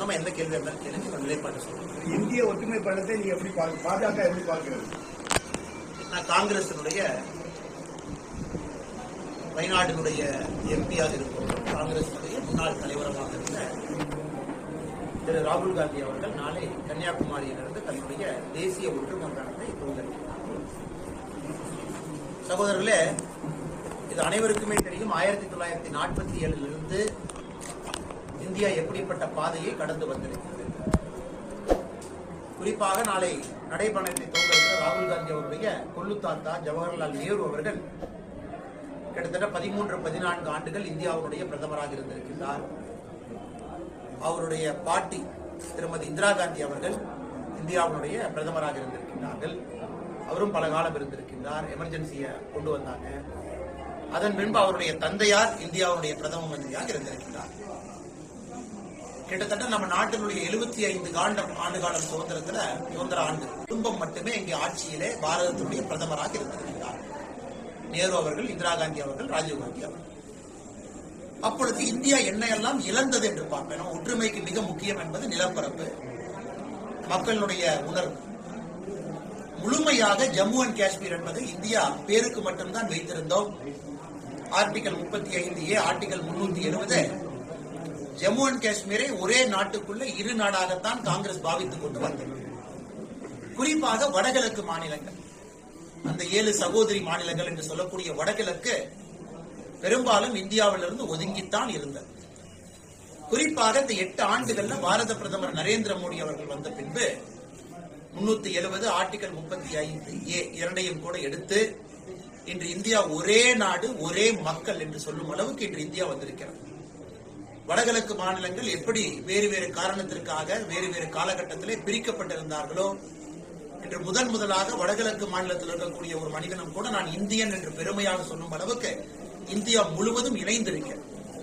தாராளமா எந்த கேள்வி இருந்தாலும் கேளுங்க நான் நிலைப்பாடு சொல்றேன் இந்திய ஒற்றுமை பயணத்தை நீங்க எப்படி பார்க்க பாஜக எப்படி பார்க்கிறது நான் காங்கிரசினுடைய வயநாட்டினுடைய எம்பியாக இருப்பவர் காங்கிரசினுடைய முன்னாள் தலைவரமாக இருந்த திரு ராகுல் காந்தி அவர்கள் நாளை கன்னியாகுமரியிலிருந்து தன்னுடைய தேசிய ஒற்றுமை பயணத்தை துவங்கியிருக்கிறார் சகோதரர்களே இது அனைவருக்குமே தெரியும் ஆயிரத்தி தொள்ளாயிரத்தி நாற்பத்தி ஏழிலிருந்து இந்தியா எப்படிப்பட்ட பாதையை கடந்து வந்திருக்கிறது குறிப்பாக நாளை நடைபயணத்தை துவங்குகிற ராகுல் காந்தி அவருடைய கொல்லு தாத்தா ஜவஹர்லால் நேரு அவர்கள் கிட்டத்தட்ட பதிமூன்று பதினான்கு ஆண்டுகள் இந்தியாவுடைய பிரதமராக இருந்திருக்கின்றார் அவருடைய பாட்டி திருமதி இந்திரா காந்தி அவர்கள் இந்தியாவுடைய பிரதமராக இருந்திருக்கின்றார்கள் அவரும் பல காலம் இருந்திருக்கின்றார் எமர்ஜென்சியை கொண்டு வந்தாங்க அதன் பின்பு அவருடைய தந்தையார் இந்தியாவுடைய பிரதம மந்திரியாக இருந்திருக்கின்றார் கிட்டத்தட்ட நம்ம நாட்டினுடைய எழுபத்தி ஐந்து காண்டம் ஆண்டு காலம் சுதந்திரத்துல சுதந்திர ஆண்டு குடும்பம் மட்டுமே இங்கே ஆட்சியிலே பாரதத்தினுடைய பிரதமராக இருந்திருக்கிறார் நேரு அவர்கள் இந்திரா காந்தி அவர்கள் ராஜீவ் காந்தி அவர்கள் அப்பொழுது இந்தியா என்ன எல்லாம் இழந்தது என்று பார்ப்பேன் ஒற்றுமைக்கு மிக முக்கியம் என்பது நிலப்பரப்பு மக்களுடைய உணர்வு முழுமையாக ஜம்மு அண்ட் காஷ்மீர் என்பது இந்தியா பேருக்கு மட்டும்தான் வைத்திருந்தோம் ஆர்டிகல் முப்பத்தி ஐந்து ஏ ஆர்டிகல் முன்னூத்தி எழுபது ஜம்மு அண்ட் காஷ்மீரை ஒரே நாட்டுக்குள்ள இரு நாடாகத்தான் காங்கிரஸ் பாவித்துக் கொண்டு வந்தது குறிப்பாக வடகிழக்கு மாநிலங்கள் அந்த ஏழு சகோதரி மாநிலங்கள் என்று சொல்லக்கூடிய வடகிழக்கு பெரும்பாலும் இந்தியாவிலிருந்து ஒதுங்கித்தான் இருந்தது குறிப்பாக இந்த எட்டு ஆண்டுகள்ல பாரத பிரதமர் நரேந்திர மோடி அவர்கள் வந்த பின்பு முன்னூத்தி எழுபது ஆர்டிகல் முப்பத்தி ஐந்து ஏ இரண்டையும் கூட எடுத்து இன்று இந்தியா ஒரே நாடு ஒரே மக்கள் என்று சொல்லும் அளவுக்கு இன்று இந்தியா வந்திருக்கிறது வடகிழக்கு மாநிலங்கள் எப்படி வேறு வேறு காரணத்திற்காக வேறு வேறு காலகட்டத்திலே பிரிக்கப்பட்டிருந்தார்களோ இன்று முதன் முதலாக வடகிழக்கு மாநிலத்தில் இருக்கக்கூடிய ஒரு மனிதனும் கூட நான் இந்தியன் என்று பெருமையாக சொல்லும் அளவுக்கு இந்தியா முழுவதும் இணைந்திருக்கிறது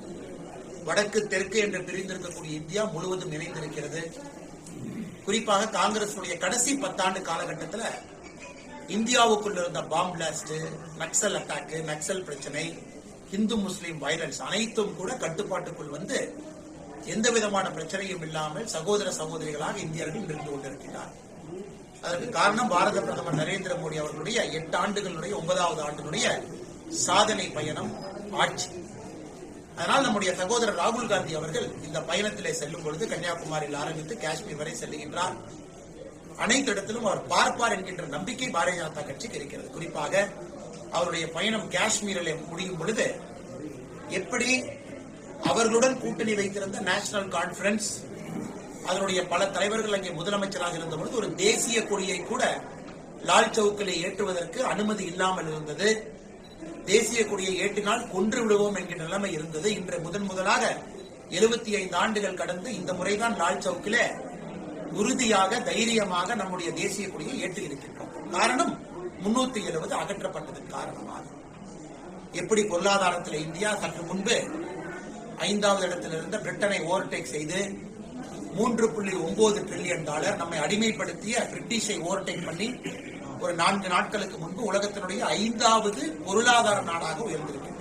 வடக்கு தெற்கு என்று பிரிந்திருக்கக்கூடிய இந்தியா முழுவதும் இணைந்திருக்கிறது குறிப்பாக காங்கிரசுடைய கடைசி பத்தாண்டு காலகட்டத்தில் இந்தியாவுக்குள்ள இருந்த bomb blast Naxal attack Naxal பிரச்சனை இந்து முஸ்லீம் வைலன்ஸ் அனைத்தும் கூட கட்டுப்பாட்டுக்குள் வந்து எந்த விதமான பிரச்சனையும் இல்லாமல் சகோதர சகோதரிகளாக இந்தியர்கள் இருந்து கொண்டிருக்கிறார் அதற்கு காரணம் பாரத பிரதமர் நரேந்திர மோடி அவர்களுடைய எட்டு ஆண்டுகளுடைய ஒன்பதாவது ஆண்டினுடைய சாதனை பயணம் ஆட்சி அதனால் நம்முடைய சகோதரர் ராகுல் காந்தி அவர்கள் இந்த பயணத்திலே செல்லும் பொழுது கன்னியாகுமரியில் ஆரம்பித்து காஷ்மீர் வரை செல்லுகின்றார் அனைத்து இடத்திலும் அவர் பார்ப்பார் என்கின்ற நம்பிக்கை பாரதிய ஜனதா கட்சிக்கு இருக்கிறது குறிப்பாக அவருடைய பயணம் காஷ்மீரில் முடியும் பொழுது எப்படி அவர்களுடன் கூட்டணி வைத்திருந்த நேஷனல் கான்ஃபரன்ஸ் அதனுடைய பல தலைவர்கள் அங்கே முதலமைச்சராக இருந்த பொழுது ஒரு தேசிய கொடியை கூட லால் சவுக்கிலே ஏற்றுவதற்கு அனுமதி இல்லாமல் இருந்தது தேசிய கொடியை ஏற்றினால் கொன்று விடுவோம் என்கின்ற நிலைமை இருந்தது இன்று முதன் முதலாக எழுபத்தி ஐந்து ஆண்டுகள் கடந்து இந்த முறைதான் லால் சவுக்கிலே உறுதியாக தைரியமாக நம்முடைய தேசிய கொடியை ஏற்றி இருக்கின்றோம் காரணம் முன்னூத்தி எழுபது அகற்றப்பட்டதன் காரணமாக எப்படி பொருளாதாரத்தில் இந்தியா சற்று முன்பு ஐந்தாவது இடத்தில் இருந்த பிரிட்டனை ஓவர்டேக் செய்து மூன்று புள்ளி ஒன்பது டிரில்லியன் டாலர் நம்மை அடிமைப்படுத்திய பிரிட்டிஷை ஓவர்டேக் பண்ணி ஒரு நான்கு நாட்களுக்கு முன்பு உலகத்தினுடைய ஐந்தாவது பொருளாதார நாடாக உயர்ந்திருக்கின்றோம்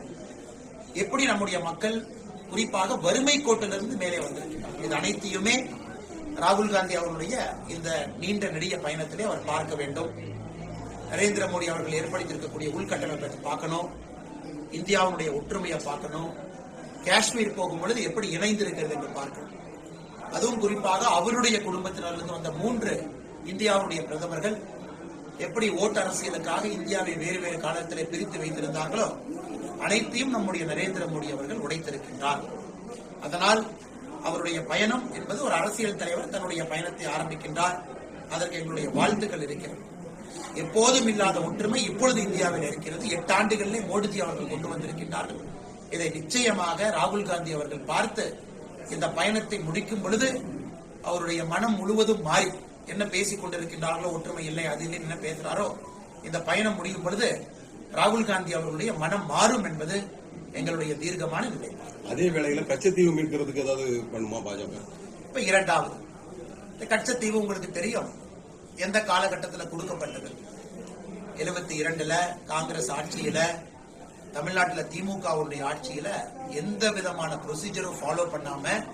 எப்படி நம்முடைய மக்கள் குறிப்பாக வறுமை கோட்டிலிருந்து மேலே வந்திருக்கிறார் இது அனைத்தையுமே ராகுல் காந்தி அவர்களுடைய இந்த நீண்ட நெடிய பயணத்திலே அவர் பார்க்க வேண்டும் நரேந்திர மோடி அவர்கள் ஏற்படுத்தியிருக்கக்கூடிய உள்கட்டமைப்பை பார்க்கணும் இந்தியாவுடைய ஒற்றுமையை பார்க்கணும் காஷ்மீர் போகும் பொழுது எப்படி இணைந்திருக்கிறது என்று பார்க்கணும் அதுவும் குறிப்பாக அவருடைய குடும்பத்தினரிலிருந்து வந்த மூன்று இந்தியாவுடைய பிரதமர்கள் எப்படி ஓட்டு அரசியலுக்காக இந்தியாவை வேறு வேறு காலத்திலே பிரித்து வைத்திருந்தார்களோ அனைத்தையும் நம்முடைய நரேந்திர மோடி அவர்கள் உடைத்திருக்கின்றார் அதனால் அவருடைய பயணம் என்பது ஒரு அரசியல் தலைவர் தன்னுடைய பயணத்தை ஆரம்பிக்கின்றார் அதற்கு எங்களுடைய வாழ்த்துக்கள் இருக்கிறது எப்போதும் இல்லாத ஒற்றுமை இப்பொழுது இந்தியாவில் இருக்கிறது எட்டு ஆண்டுகளிலே மோடிஜி அவர்கள் கொண்டு வந்திருக்கின்றார்கள் இதை நிச்சயமாக ராகுல் காந்தி அவர்கள் பார்த்து இந்த பயணத்தை முடிக்கும் பொழுது அவருடைய மனம் முழுவதும் மாறி என்ன பேசிக் கொண்டிருக்கின்றார்களோ ஒற்றுமை இல்லை அது இல்லை என்ன பேசுறாரோ இந்த பயணம் முடியும் பொழுது ராகுல் காந்தி அவர்களுடைய மனம் மாறும் என்பது எங்களுடைய தீர்க்கமான நிலை அதே வேளையில கச்சத்தீவு மீட்கிறதுக்கு ஏதாவது பண்ணுமா பாஜக இப்ப இரண்டாவது இந்த கச்சத்தீவு உங்களுக்கு தெரியும் எந்த காலகட்டத்தில் கொடுக்கப்பட்டது எழுபத்தி இரண்டுல காங்கிரஸ் ஆட்சியில தமிழ்நாட்டில் திமுகவுடைய ஆட்சியில எந்த விதமான ப்ரொசீஜரும் ஃபாலோ பண்ணாம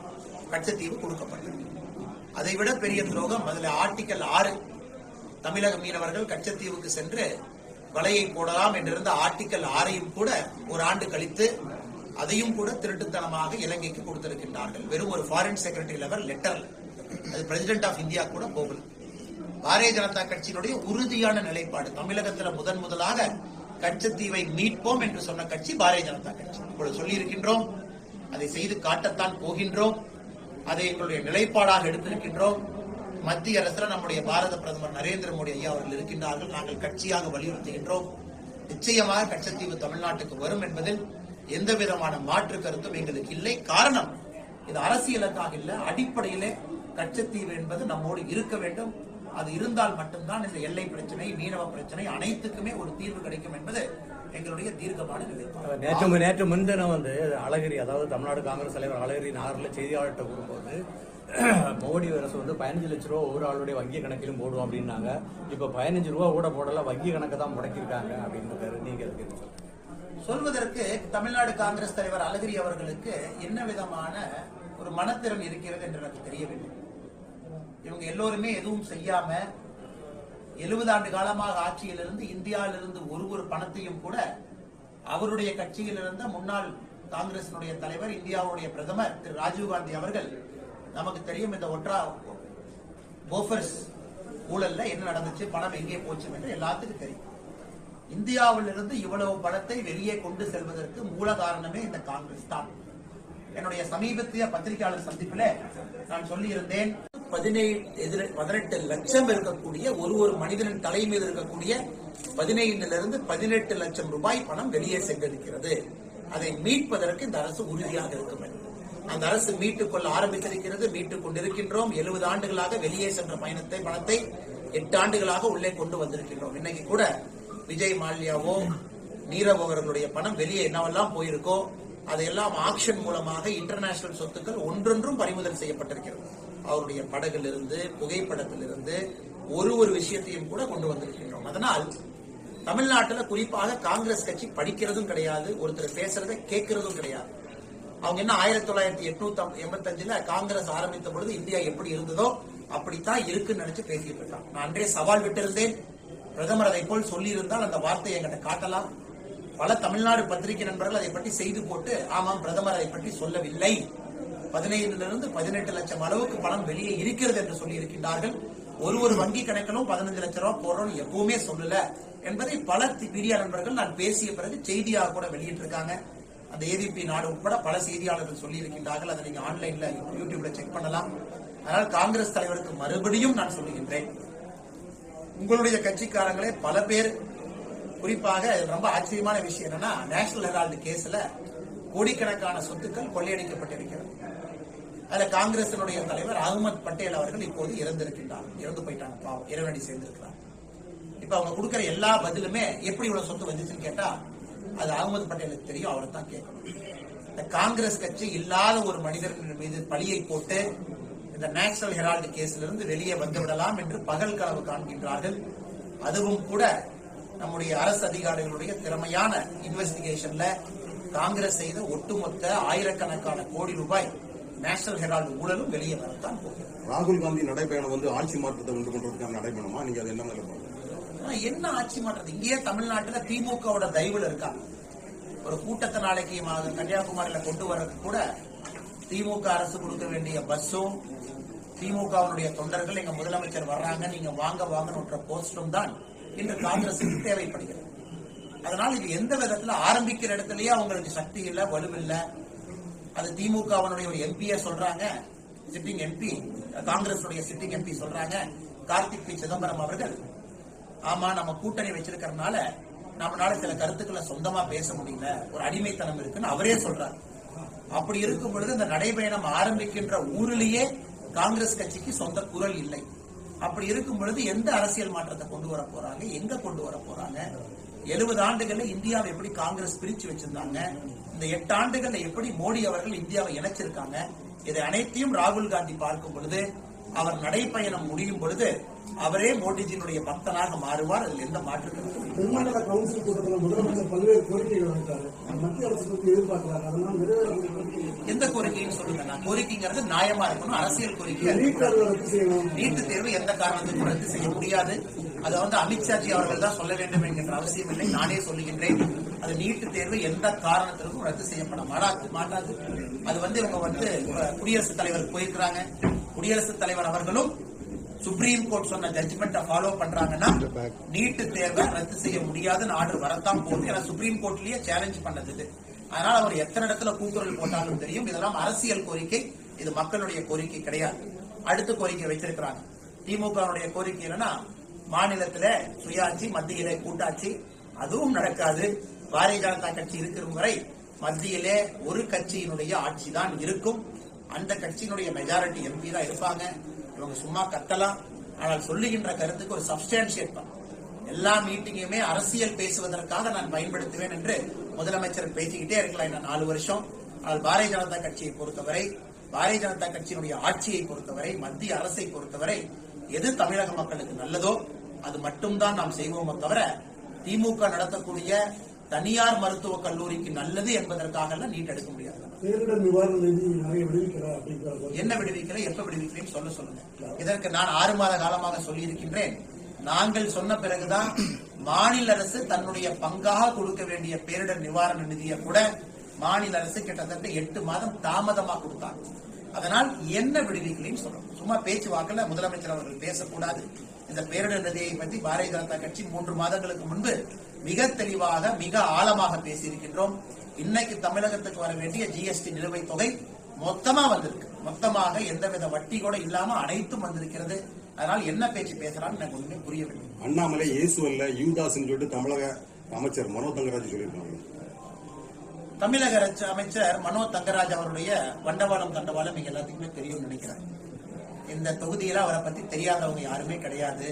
கச்சத்தீவு கொடுக்கப்பட்டது அதைவிட பெரிய துரோகம் அதுல ஆர்டிக்கல் ஆறு தமிழக மீனவர்கள் கச்சத்தீவுக்கு சென்று வலையை போடலாம் என்றிருந்த ஆர்டிக்கல் ஆறையும் கூட ஒரு ஆண்டு கழித்து அதையும் கூட திருட்டுத்தனமாக இலங்கைக்கு கொடுத்திருக்கின்றார்கள் வெறும் ஒரு ஃபாரின் செக்ரட்டரி லெவல் லெட்டர்ல அது பிரசிடென்ட் ஆஃப் இந்தியா கூட போகல பாரதிய ஜனதா கட்சியினுடைய உறுதியான நிலைப்பாடு தமிழகத்தில் முதன் முதலாக கச்சத்தீவை மீட்போம் என்று சொன்ன கட்சி பாரதிய ஜனதா கட்சி இப்பொழுது சொல்லியிருக்கின்றோம் அதை செய்து காட்டத்தான் போகின்றோம் அதை எங்களுடைய நிலைப்பாடாக எடுத்திருக்கின்றோம் மத்திய அரசுல நம்முடைய பாரத பிரதமர் நரேந்திர மோடி ஐயா அவர்கள் இருக்கின்றார்கள் நாங்கள் கட்சியாக வலியுறுத்துகின்றோம் நிச்சயமாக கச்சத்தீவு தமிழ்நாட்டுக்கு வரும் என்பதில் எந்த விதமான மாற்று கருத்தும் எங்களுக்கு இல்லை காரணம் இது அரசியலுக்காக இல்ல அடிப்படையிலே கச்சத்தீவு என்பது நம்மோடு இருக்க வேண்டும் அது இருந்தால் மட்டும்தான் இந்த எல்லை பிரச்சனை மீனவ பிரச்சனை அனைத்துக்குமே ஒரு தீர்வு கிடைக்கும் என்பது எங்களுடைய தீர்க்கமான நிலைப்பாடு நேற்று மு- நேற்று முன்தினம் வந்து அழகிரி அதாவது தமிழ்நாடு காங்கிரஸ் தலைவர் அழகிரி நகரில் செய்தியாளர்கிட்ட கூறும்போது மோடி அரசு வந்து பதினஞ்சு லட்ச ரூபா ஒவ்வொரு ஆளுடைய வங்கி கணக்கிலும் போடுவோம் அப்படின்னாங்க இப்போ பதினஞ்சு ரூபா கூட போடல வங்கி கணக்கு தான் முடக்கியிருக்காங்க அப்படின்னு நீங்க அதுக்கு என்ன சொல்றீங்க? சொல்வதற்கு தமிழ்நாடு காங்கிரஸ் தலைவர் அழகிரி அவர்களுக்கு என்ன விதமான ஒரு மனத்திறன் இருக்கிறது என்று எனக்கு தெரியவில்லை இவங்க எல்லோருமே எதுவும் செய்யாம எழுபது ஆண்டு காலமாக ஆட்சியிலிருந்து இந்தியாவிலிருந்து ஒரு ஒரு பணத்தையும் கூட அவருடைய கட்சியில் இருந்த முன்னாள் காங்கிரசினுடைய தலைவர் இந்தியாவுடைய பிரதமர் திரு ராஜீவ்காந்தி அவர்கள் நமக்கு தெரியும் இந்த ஒற்றா போஃபர்ஸ் ஊழல்ல என்ன நடந்துச்சு பணம் எங்கே போச்சு என்று எல்லாத்துக்கும் தெரியும் இந்தியாவிலிருந்து இவ்வளவு பணத்தை வெளியே கொண்டு செல்வதற்கு மூல காரணமே இந்த காங்கிரஸ் தான் என்னுடைய சமீபத்திய பத்திரிகையாளர் சந்திப்பில நான் சொல்லியிருந்தேன் பதினேழு எதிர பதினெட்டு லட்சம் இருக்கக்கூடிய ஒரு ஒரு மனிதனின் தலை மீது இருக்கக்கூடிய பதினைந்துல இருந்து பதினெட்டு லட்சம் ரூபாய் பணம் வெளியே சென்றிருக்கிறது அதை மீட்பதற்கு இந்த அரசு உறுதியாக இருக்கும் என்று. அந்த அரசு மீட்டுக் கொள்ள ஆரம்பித்திருக்கிறது மீட்டுக் கொண்டிருக்கின்றோம் எழுபது ஆண்டுகளாக வெளியே சென்ற பயணத்தை பணத்தை எட்டு ஆண்டுகளாக உள்ளே கொண்டு வந்திருக்கின்றோம் இன்னைக்கு கூட விஜய் மால்யாவோ நீரவ் அவர்களுடைய பணம் வெளியே என்னவெல்லாம் போயிருக்கோ அதையெல்லாம் ஆக்ஷன் மூலமாக இன்டர்நேஷனல் சொத்துக்கள் ஒன்றொன்றும் பறிமுதல் செய்யப்பட்டிருக்கிறது அவருடைய படகிலிருந்து புகைப்படத்திலிருந்து ஒரு ஒரு விஷயத்தையும் கூட கொண்டு வந்திருக்கின்றோம் அதனால் தமிழ்நாட்டுல குறிப்பாக காங்கிரஸ் கட்சி படிக்கிறதும் கிடையாது ஒருத்தர் பேசுறதை கேட்கறதும் கிடையாது அவங்க என்ன ஆயிரத்தி தொள்ளாயிரத்தி எட்நூத்தி எண்பத்தஞ்சுல காங்கிரஸ் ஆரம்பித்த பொழுது இந்தியா எப்படி இருந்ததோ அப்படித்தான் இருக்குன்னு நினைச்சு பேசிட்டு இருக்கான் நான் அன்றே சவால் விட்டிருந்தேன் பிரதமர் அதை போல் சொல்லியிருந்தால் அந்த வார்த்தையை என்கிட்ட காட்டலாம் பல தமிழ்நாடு பத்திரிகை நண்பர்கள் அதை பற்றி செய்து போட்டு ஆமாம் பிரதமர் அதை பற்றி சொல்லவில்லை பதினைந்துல இருந்து பதினெட்டு லட்சம் அளவுக்கு பணம் வெளியே இருக்கிறது என்று சொல்லி இருக்கின்றார்கள் ஒரு ஒரு வங்கி கணக்கிலும் பதினஞ்சு லட்சம் ரூபாய் போடுறோம்னு எப்பவுமே சொல்லல என்பதை பல தி- மீடியா நண்பர்கள் நான் பேசிய பிறகு செய்தியாக கூட வெளியிட்டிருக்காங்க அந்த ஏவிபி நாடு உட்பட பல செய்தியாளர்கள் சொல்லி இருக்கின்றார்கள் அதை நீங்க ஆன்லைன்ல யூடியூப்ல செக் பண்ணலாம் அதனால் காங்கிரஸ் தலைவருக்கு மறுபடியும் நான் சொல்லுகின்றேன் உங்களுடைய கட்சிக்காரங்களே பல பேர் குறிப்பாக இது ரொம்ப ஆச்சரியமான விஷயம் என்னன்னா நேஷனல் ஹெரால்டு கேஸ்ல கோடிக்கணக்கான சொத்துக்கள் கொள்ளையடிக்கப்பட்டிருக்கிறது அதுல காங்கிரசினுடைய தலைவர் அகமது பட்டேல் அவர்கள் இப்போது இறந்திருக்கின்றார் இறந்து போயிட்டாங்க பாவம் இறைவனடி சேர்ந்திருக்கிறார் இப்ப அவங்க கொடுக்கிற எல்லா பதிலுமே எப்படி இவ்வளவு சொத்து வந்துச்சுன்னு கேட்டா அது அகமது பட்டேலுக்கு தெரியும் அவரை தான் கேட்கணும் இந்த காங்கிரஸ் கட்சி இல்லாத ஒரு மனிதர் மீது பழியை போட்டு இந்த நேஷனல் ஹெரால்டு கேஸ்ல இருந்து வெளியே வந்து விடலாம் என்று பகல் கனவு காண்கின்றார்கள் அதுவும் கூட நம்முடைய அரசு அதிகாரிகளுடைய திறமையான இன்வெஸ்டிகேஷன்ல காங்கிரஸ் செய்த ஒட்டுமொத்த ஆயிரக்கணக்கான கோடி ரூபாய் நேஷனல் ஹெரால்டு ஊழலும் வெளியே வரத்தான் போகிறது ராகுல் காந்தி நடைபயணம் வந்து ஆட்சி மாற்றத்தை உண்டு பண்றதுக்கான நடைபயணமா நீங்க அது என்ன மாதிரி பாக்குறீங்க ஆனா என்ன ஆட்சி மாற்றது இங்கேயே தமிழ்நாட்டுல திமுகவோட தயவுல இருக்காங்க ஒரு கூட்டத்தை நாளைக்கு ம- கன்னியாகுமரியில கொண்டு வரதுக்கு கூட திமுக அரசு கொடுக்க வேண்டிய பஸ்ஸும் திமுகவினுடைய தொண்டர்கள் எங்க முதலமைச்சர் வர்றாங்க நீங்க வாங்க வாங்கன்ற போஸ்டும் தான் இன்று காங்கிரசுக்கு தேவைப்படுகிறது அதனால் இது எந்த விதத்துல ஆரம்பிக்கிற இடத்துலயே அவங்களுக்கு சக்தி இல்ல வலுவில்ல அது திமுகவினுடைய ஒரு எம்பியே சொல்றாங்க சிட்டிங் எம்பி காங்கிரசுடைய சிட்டிங் எம்பி சொல்றாங்க கார்த்திக் பி சிதம்பரம் அவர்கள் ஆமா நம்ம கூட்டணி வச்சிருக்கறனால நம்மளால சில கருத்துக்களை சொந்தமா பேச முடியல ஒரு அடிமைத்தனம் இருக்குன்னு அவரே சொல்றாரு அப்படி இருக்கும் பொழுது இந்த நடைபயணம் ஆரம்பிக்கின்ற ஊரிலேயே காங்கிரஸ் கட்சிக்கு சொந்த குரல் இல்லை அப்படி இருக்கும் பொழுது எந்த அரசியல் மாற்றத்தை கொண்டு வர போறாங்க எங்க கொண்டு வர போறாங்க எழுபது ஆண்டுகள்ல இந்தியாவை எப்படி காங்கிரஸ் பிரிச்சு வச்சிருந்தாங்க இந்த எட்டு ஆண்டுகள்ல எப்படி மோடி அவர்கள் இந்தியாவை இணைச்சிருக்காங்க இதை அனைத்தையும் ராகுல் காந்தி பார்க்கும் பொழுது அவர் நடைப்பயணம் முடியும் பொழுது அவரே மோடிஜியினுடைய பக்தனாக மாறுவார் அதில் எந்த மாற்று கருத்தும் இல்லை தென்மண்டல கவுன்சில் கூட்டத்தில் முதலமைச்சர் பல்வேறு கோரிக்கைகள் வைத்தாரு மத்திய அரசு பற்றி எதிர்பார்க்கிறாங்க அதெல்லாம் நிறைவேறக்கூடிய கோரிக்கை எந்த கோரிக்கைன்னு சொல்லுங்க நான் கோரிக்கைங்கிறது நியாயமா இருக்கணும் அரசியல் கோரிக்கை நீட் தேர்வை ரத்து செய்யணும் நீட்டு தேர்வு எந்த காரணத்துக்கும் ரத்து செய்ய முடியாது அதை வந்து அமித்ஷாஜி அவர்கள் தான் சொல்ல வேண்டும் என்கின்ற அவசியம் இல்லை நானே சொல்லுகின்றேன் அது நீட்டு தேர்வு எந்த காரணத்திற்கும் ரத்து செய்யப்பட மாட்டாது மாட்டாது அது வந்து இவங்க வந்து அஹ், குடியரசுத் தலைவர் போயிருக்கிறாங்க குடியரசுத் தலைவர் அவர்களும் சுப்ரீம் கோர்ட் சொன்ன ஜட்ஜ்மெண்ட்டை ஃபாலோ பண்றாங்கன்னா நீட்டு தேர்வை ரத்து செய்ய முடியாதுன்னு ஆர்டர் வரத்தான் போகுது ஏன்னா சுப்ரீம் கோர்ட்லயே சேலஞ்ச் பண்ணது இது அதனால அவர் எத்தனை இடத்துல கூக்குரல் போட்டாலும் தெரியும் இதெல்லாம் அரசியல் கோரிக்கை இது மக்களுடைய கோரிக்கை கிடையாது அடுத்த கோரிக்கை வச்சிருக்கிறாங்க திமுகவுடைய கோரிக்கை என்னன்னா மாநிலத்தில சுயாட்சி மத்தியிலே கூட்டாட்சி அதுவும் நடக்காது பாரதிய ஜனதா கட்சி இருக்கிற வரை மத்தியிலே ஒரு கட்சியினுடைய ஆட்சி தான் இருக்கும் அந்த கட்சியினுடைய மெஜாரிட்டி எம்பி தான் இருப்பாங்க இவங்க சும்மா கத்தலாம் ஆனால் சொல்லுகின்ற கருத்துக்கு ஒரு சப்ஸ்டான்சியேட் பண்ணணும் எல்லா மீட்டிங்குமே அரசியல் பேசுவதற்காக நான் பயன்படுத்துவேன் என்று முதலமைச்சர் பேசிக்கிட்டே இருக்கலாம் இந்த நாலு வருஷம் ஆனால் பாரதிய ஜனதா கட்சியை பொறுத்தவரை பாரதிய ஜனதா கட்சியினுடைய ஆட்சியை பொறுத்தவரை மத்திய அரசை பொறுத்தவரை எது தமிழக மக்களுக்கு நல்லதோ அது மட்டும்தான் நாம் செய்வோமோ தவிர திமுக நடத்தக்கூடிய தனியார் மருத்துவக் கல்லூரிக்கு நல்லது என்பதற்காக எல்லாம் நீட் எடுக்க முடியாது பேரிடர் நிவாரண நிதி நிறைய விடுவிக்கிறார் அப்படிங்கிற கோரிக்கை. என்ன விடுவிக்கல எப்ப விடுவிக்கிறேன்னு சொல்ல சொல்லுங்க இதற்கு நான் ஆறு மாத காலமாக சொல்லியிருக்கின்றேன் நாங்கள் சொன்ன பிறகுதான் மாநில அரசு தன்னுடைய பங்காக கொடுக்க வேண்டிய பேரிடர் நிவாரண நிதியை கூட மாநில அரசு கிட்டத்தட்ட எட்டு மாதம் தாமதமா கொடுத்தாங்க அதனால் என்ன விடுவிக்கலைன்னு சொல்லணும் சும்மா பேச்சு வாக்குல முதலமைச்சர் அவர்கள் பேசக்கூடாது இந்த பேரிடர் நிதியை பற்றி பாரதிய ஜனதா கட்சி மூன்று மாதங்களுக்கு முன்பு மிக தெளிவாக மிக ஆழமாக பேசியிருக்கின்றோம் இன்னைக்கு தமிழகத்துக்கு வர வேண்டிய ஜிஎஸ்டி நிலுவைத் தொகை மொத்தமா வந்திருக்கு மொத்தமாக எந்தவித வட்டி கூட இல்லாம அனைத்தும் வந்திருக்கிறது அதனால் என்ன பேச்சு பேசுறான்னு எனக்கு ஒண்ணுமே புரியவில்லை அண்ணாமலை இயேசு அல்ல யூதாஸ்ன்னு சொல்லிட்டு தமிழக அமைச்சர் மனோ தங்கராஜ் சொல்லியிருக்காங்க தமிழக அரசு அமைச்சர் மனோ தங்கராஜ் அவருடைய வண்டவாளம் தண்டவாளம் நீங்க எல்லாத்துக்குமே தெரியும்னு நினைக்கிறேன் இந்த தொகுதியில அவரை பத்தி தெரியாதவங்க யாருமே கிடையாது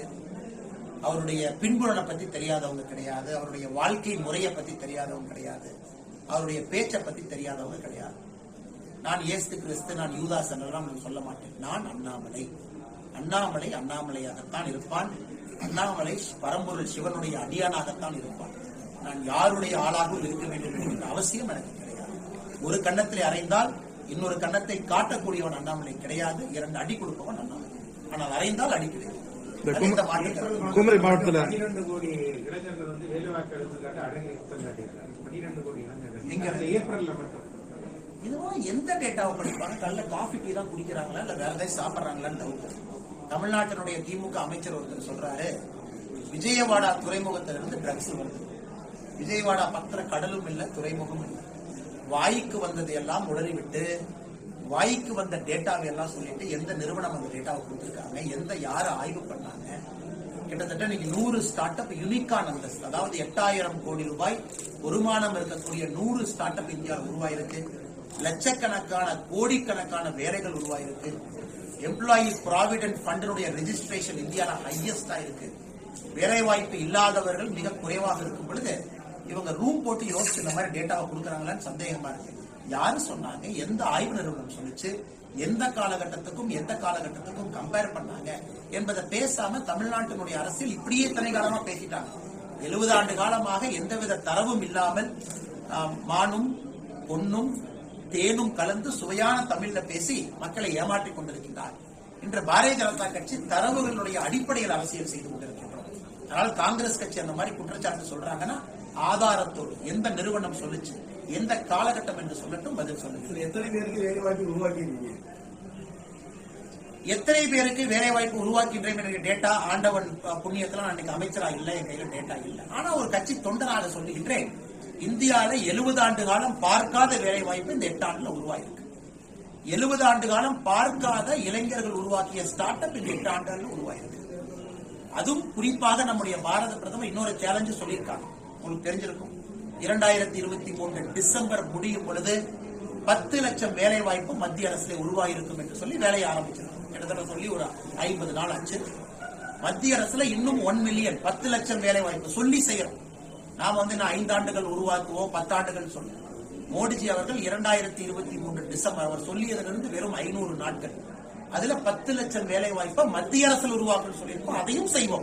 அவருடைய பின்புலனை பத்தி தெரியாதவங்க கிடையாது அவருடைய வாழ்க்கை முறையை பத்தி தெரியாதவங்க கிடையாது அவருடைய பேச்சை பத்தி தெரியாதவங்க கிடையாது நான் இயேசு கிறிஸ்து நான் யூதாஸ் என்றெல்லாம் நான் சொல்ல மாட்டேன் நான் அண்ணாமலை அண்ணாமலை அண்ணாமலையாகத்தான் இருப்பான் அண்ணாமலை பரம்பொருள் சிவனுடைய அடியானாகத்தான் இருப்பான் நான் யாருடைய ஆளாகவும் இருக்க வேண்டும் என்கிற அவசியம் எனக்கு கிடையாது ஒரு கன்னத்திலே அறைந்தால் இன்னொரு கன்னத்தை காட்டக்கூடியவன் அண்ணாமலை கிடையாது இரண்டு அடி கொடுப்பவன் அண்ணாமலை ஆனால் அறைந்தால் அடி கிடையாது அது இந்த மாற்றுக்கிறது குமரி மாவட்டத்துல பன்னிரண்டு கோடி இளைஞர்கள் வந்து வேலைவாய்ப்பு எடுத்துக்காட்டு அடங்கி குற்றம் சாட்டியிருக்காங்க பன்னிரண்டு கோடி இளைஞர்கள் எங்க? இந்த ஏப்ரல்ல மட்டும் இதுவும் எந்த டேட்டாவை படிப்பாங்க நல்ல காஃபி டீ தான் குடிக்கிறாங்களா இல்ல வேற ஏதாவது சாப்பிடுறாங்களான்னு டவுட் தமிழ்நாட்டினுடைய திமுக அமைச்சர் ஒருத்தர் சொல்றாரு விஜயவாடா துறைமுகத்திலிருந்து ட்ரக்ஸ் வருது விஜயவாடா பக்கத்துல கடலும் இல்ல துறைமுகம் இல்ல வாய்க்கு வந்தது எல்லாம் உளறிவிட்டு வாய்க்கு வந்த டேட்டாவை எல்லாம் சொல்லிட்டு எந்த நிறுவனம் அந்த டேட்டாவை கொடுத்திருக்காங்க எந்த யாரை ஆய்வு பண்ணாங்க கிட்டத்தட்ட இன்னைக்கு நூறு ஸ்டார்ட் அப் யூனிகான் அந்தஸ்து அதாவது எட்டாயிரம் கோடி ரூபாய் வருமானம் இருக்கக்கூடிய நூறு ஸ்டார்ட் அப் இந்தியாவில் உருவாயிருக்கு லட்சக்கணக்கான கோடிக்கணக்கான வேலைகள் உருவாயிருக்கு எம்ப்ளாயீஸ் ப்ராவிடென்ட் ஃபண்டினுடைய ரெஜிஸ்ட்ரேஷன் இந்தியாவில் ஹையஸ்டா இருக்கு வேலை வாய்ப்பு இல்லாதவர்கள் மிக குறைவாக இருக்கும் பொழுது இவங்க ரூம் போட்டு யோசிச்சு இந்த மாதிரி டேட்டாவை கொடுக்குறாங்களான்னு சந்தேகமா இருக்கு யாரு சொன்னாங்க எந்த ஆய்வு நிறுவனம் சொல்லுச்சு எந்த காலகட்டத்துக்கும் எந்த காலகட்டத்துக்கும் கம்பேர் பண்ணாங்க என்பதை பேசாம தமிழ்நாட்டினுடைய அரசியல் இப்படியே தனி காலமா பேசிட்டாங்க எழுபது ஆண்டு காலமாக எந்தவித தரவும் இல்லாமல் ஆம், மானும் பொன்னும் தேனும் கலந்து சுவையான தமிழ்ல பேசி மக்களை ஏமாற்றிக் கொண்டிருக்கின்றார் இன்று பாரதிய ஜனதா கட்சி தரவுகளுடைய அடிப்படையில் அரசியல் செய்து கொண்டிருக்கின்றோம் அதனால் காங்கிரஸ் கட்சி அந்த மாதிரி குற்றச்சாட்டு சொல்றாங்கன்னா ஆதாரத்தோடு எந்த நிறுவனம் சொல்லுச்சு எந்த காலகட்டம் என்று சொல்லட்டும் பதில் சொல்லுங்க எத்தனை பேருக்கு வேலை வாய்ப்பு உருவாக்கியிருக்கீங்க எத்தனை பேருக்கு வேலை வாய்ப்பு உருவாக்கின்றேன் என்ற டேட்டா ஆண்டவன் அஹ், புண்ணியத்துல நான் இன்னைக்கு அமைச்சரா இல்ல என் கையில டேட்டா இல்ல ஆனா ஒரு கட்சி தொண்டனாக சொல்லுகின்றேன் இந்தியால எழுபது ஆண்டு காலம் பார்க்காத வேலை வாய்ப்பு இந்த எட்டு ஆண்டுல உருவாயிருக்கு எழுபது ஆண்டு காலம் பார்க்காத இளைஞர்கள் உருவாக்கிய ஸ்டார்ட் அப் இந்த எட்டு ஆண்டுகள்ல உருவாயிருக்கு அதுவும் குறிப்பாக நம்முடைய பாரத பிரதமர் இன்னொரு சேலஞ்சு சொல்லியிருக்காங்க உங்களுக்கு தெரிஞ்சிருக்கும் இரண்டாயிரத்தி இருபத்தி மூன்று டிசம்பர் முடியும் பொழுது பத்து லட்சம் வேலை வாய்ப்பு மத்திய அரசுல உருவாகிருக்கும் என்று சொல்லி வேலையை ஆரம்பிச்சிருக்காங்க கிட்டத்தட்ட சொல்லி ஒரு ஐம்பது நாள் ஆச்சு மத்திய அரசுல இன்னும் ஒன் மில்லியன் பத்து லட்சம் வேலை வாய்ப்பு சொல்லி செய்யறோம் நாம வந்து இன்னும் ஐந்தாண்டுகள் உருவாக்குவோம் பத்தாண்டுகள் சொல்லுவோம் மோடிஜி அவர்கள் இரண்டாயிரத்தி இருபத்தி மூன்று டிசம்பர் அவர் சொல்லியதிலிருந்து வெறும் ஐநூறு நாட்கள் அதுல பத்து லட்சம் வேலை வாய்ப்பை மத்திய அரசில் உருவாக்கணும் சொல்லியிருக்கோம் அதையும் செய்வோம்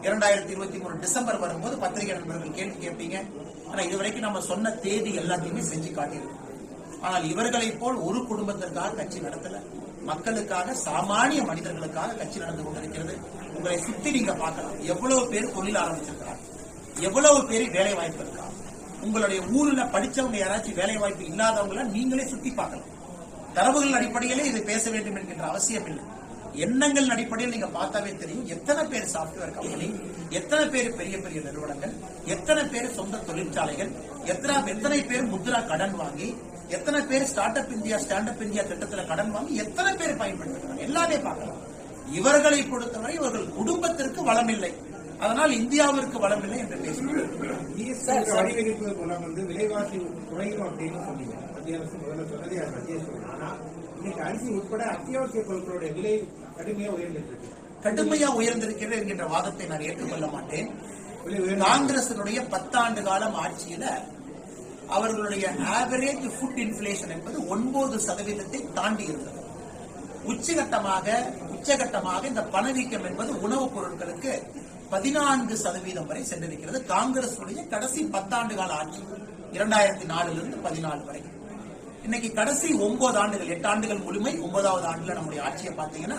இரண்டாயிரத்தி இருபத்தி மூணு டிசம்பர் வரும்போது பத்திரிகை நண்பர்கள் கேள்வி கேட்பீங்க ஆனா இதுவரைக்கும் நம்ம சொன்ன தேதி எல்லாத்தையுமே செஞ்சு காட்டியிருக்கோம் ஆனால் இவர்களைப் போல் ஒரு குடும்பத்திற்காக கட்சி நடத்தல மக்களுக்காக சாமானிய மனிதர்களுக்காக கட்சி நடந்து கொண்டிருக்கிறது உங்களை சுத்தி நீங்க பார்க்கலாம் எவ்வளவு பேர் தொழில் ஆரம்பிச்சிருக்கிறாங்க எவ்வளவு பேர் வேலை வாய்ப்பு இருக்கா உங்களுடைய ஊர்ல படிச்சவங்க யாராச்சும் வேலை வாய்ப்பு இல்லாதவங்கள நீங்களே சுத்தி பார்க்கலாம் தரவுகள் அடிப்படையிலே இதை பேச வேண்டும் என்கின்ற அவசியம் இல்லை எண்ணங்கள் அடிப்படையில் நீங்க பார்த்தாவே தெரியும் எத்தனை பேர் சாப்ட்வேர் கம்பெனி எத்தனை பேர் பெரிய பெரிய நிறுவனங்கள் எத்தனை பேர் சொந்த தொழிற்சாலைகள் எத்தனை எத்தனை பேர் முத்ரா கடன் வாங்கி எத்தனை பேர் start up India stand up India திட்டத்துல கடன் வாங்கி எத்தனை பேர் பயன்படுத்துறாங்க எல்லாமே பார்க்கலாம் இவர்களை பொறுத்தவரை இவர்கள் குடும்பத்திற்கு வளம் இல்லை அதனால் இந்தியாவிற்கு வளம் இல்லை என்று பேசுகிறார் ஜிஎஸ்டி வடிவமைப்பு மூலம் வந்து விலைவாசி குறையும் அப்படின்னு சொன்னீங்க மத்திய அரசு முதல்ல சொன்னதே அது மத்திய அரசு சொன்னது. ஆனா இன்னைக்கு அரிசி உட்பட அத்தியாவசிய பொருட்களுடைய விலை கடுமையா உயர்ந்துட்டு இருக்கு கடுமையா உயர்ந்திருக்கிறது என்கின்ற வாதத்தை நான் ஏற்றுக்கொள்ள மாட்டேன் விலை உயர்ந்து காங்கிரசினுடைய பத்தாண்டு காலம் ஆட்சியில அவர்களுடைய ஆவரேஜ் ஃபுட் இன்ஃபிளேஷன் என்பது ஒன்பது சதவீதத்தை தாண்டி இருந்தது உச்சகட்டமாக உச்சகட்டமாக இந்த பணவீக்கம் என்பது உணவுப் பொருட்களுக்கு பதினான்கு சதவீதம் வரை சென்றிருக்கிறது காங்கிரசுடைய கடைசி பத்தாண்டு கால ஆட்சி இரண்டாயிரத்தி நாலுல இருந்து பதினாலு வரை இன்னைக்கு கடைசி ஒன்பது ஆண்டுகள் எட்டு ஆண்டுகள் முழுமை ஒன்பதாவது ஆண்டுல நம்முடைய ஆட்சியை பார்த்தீங்கன்னா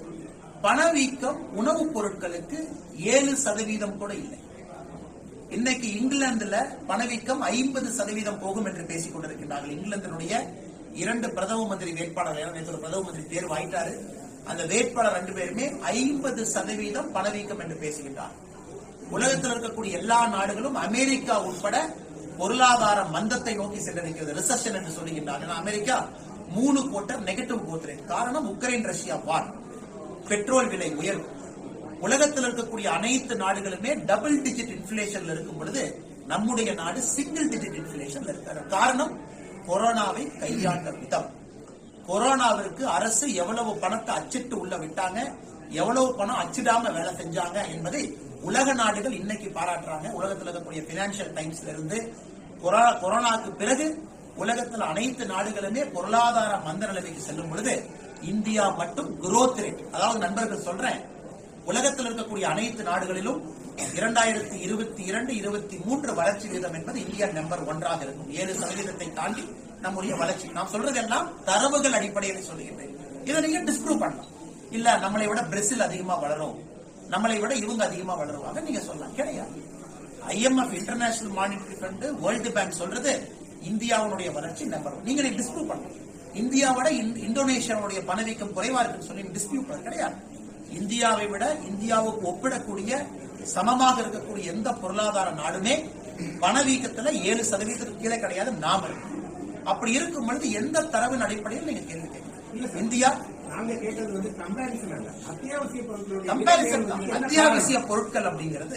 பணவீக்கம் உணவுப் பொருட்களுக்கு ஏழு சதவீதம் கூட இல்லை இன்னைக்கு இங்கிலாந்துல பணவீக்கம் ஐம்பது சதவீதம் போகும் என்று பேசிக் கொண்டிருக்கின்றார்கள் இங்கிலாந்தினுடைய இரண்டு பிரதம மந்திரி வேட்பாளர் ஏன்னா நேத்து ஒரு பிரதம மந்திரி தேர்வு ஆயிட்டாரு அந்த வேட்பாளர் ரெண்டு பேருமே ஐம்பது சதவீதம் பணவீக்கம் என்று பேசுகின்றார் உலகத்தில் இருக்கக்கூடிய எல்லா நாடுகளும் அமெரிக்கா உட்பட பொருளாதார மந்தத்தை நோக்கி சென்றிருக்கிறது ரிசெஷன் என்று சொல்லுகின்றார் ஏன்னா அமெரிக்கா மூணு கோட்டர் நெகட்டிவ் growth rate காரணம் உக்ரைன் ரஷ்யா வார் பெட்ரோல் விலை உயர்வு உலகத்தில் இருக்கக்கூடிய அனைத்து நாடுகளுமே டபுள் டிஜிட் இன்ஃபிளேஷன்ல இருக்கும் பொழுது நம்முடைய நாடு சிங்கிள் டிஜிட் இன்ஃபிளேஷன்ல இருக்காரு காரணம் கொரோனாவை கையாண்ட விதம் கொரோனாவிற்கு அரசு எவ்வளவு பணத்தை அச்சிட்டு உள்ள விட்டாங்க எவ்வளவு பணம் அச்சிடாம வேலை செஞ்சாங்க என்பதை உலக நாடுகள் இன்னைக்கு பாராட்டுறாங்க உலகத்தில் இருக்கக்கூடிய பினான்சியல் டைம்ஸ்ல இருந்து கொரோ- கொரோனாக்கு பிறகு உலகத்தில் அனைத்து நாடுகளுமே பொருளாதார மந்த நிலைமைக்கு செல்லும் பொழுது இந்தியா மட்டும் growth rate அதாவது நண்பர்கள் சொல்றேன் உலகத்தில் இருக்கக்கூடிய அனைத்து நாடுகளிலும் இரண்டாயிரத்தி இருபத்தி இரண்டு இருபத்தி மூன்று வளர்ச்சி வீதம் என்பது இந்தியா நம்பர் ஒன்றாக இருக்கும் ஏழு சதவீதத்தை தாண்டி நம்முடைய வளர்ச்சி நாம் சொல்றதெல்லாம் தரவுகள் அடிப்படையில் சொல்லுகின்றேன் இதை நீங்க டிஸ்ப்ரூவ் பண்ணலாம் இல்ல நம்மளை விட பிரேசில் அதிகமா வளரும் நம்மளை விட இவங்க அதிகமா வளருவாங்க நீங்க சொல்லலாம் கிடையாது IMF international monetary fund world bank சொல்றது இந்தியாவுடைய வளர்ச்சி நம்பர் ஒன் நீங்க டிஸ்ப்ரூவ் பண்ணலாம் இந்தியாவோட இந்- இந்தோனேஷியாவுடைய பணவீக்கம் குறைவா இருக்குன்னு சொல்லி டிஸ்பியூட் பண்ண கிடையாது இந்தியாவை விட இந்தியாவுக்கு ஒப்பிடக்கூடிய சமமாக இருக்கக்கூடிய எந்த பொருளாதார நாடுமே பணவீக்கத்துல ஏழு சதவீதத்துக்கு கீழே கிடையாது நாம இருக்கோம். அப்படி இருக்கும் பொழுது எந்த தரவின் அடிப்படையில் நீங்க கேள்வி கேட்கலாம் இந்தியா நாங்க கேட்டது வந்து கம்பேரிசன் அல்ல அத்தியாவசிய பொருட்களுடைய கம்பேரிசன் தான் விலை உயர்வு அத்தியாவசிய பொருட்கள் அப்படிங்கிறது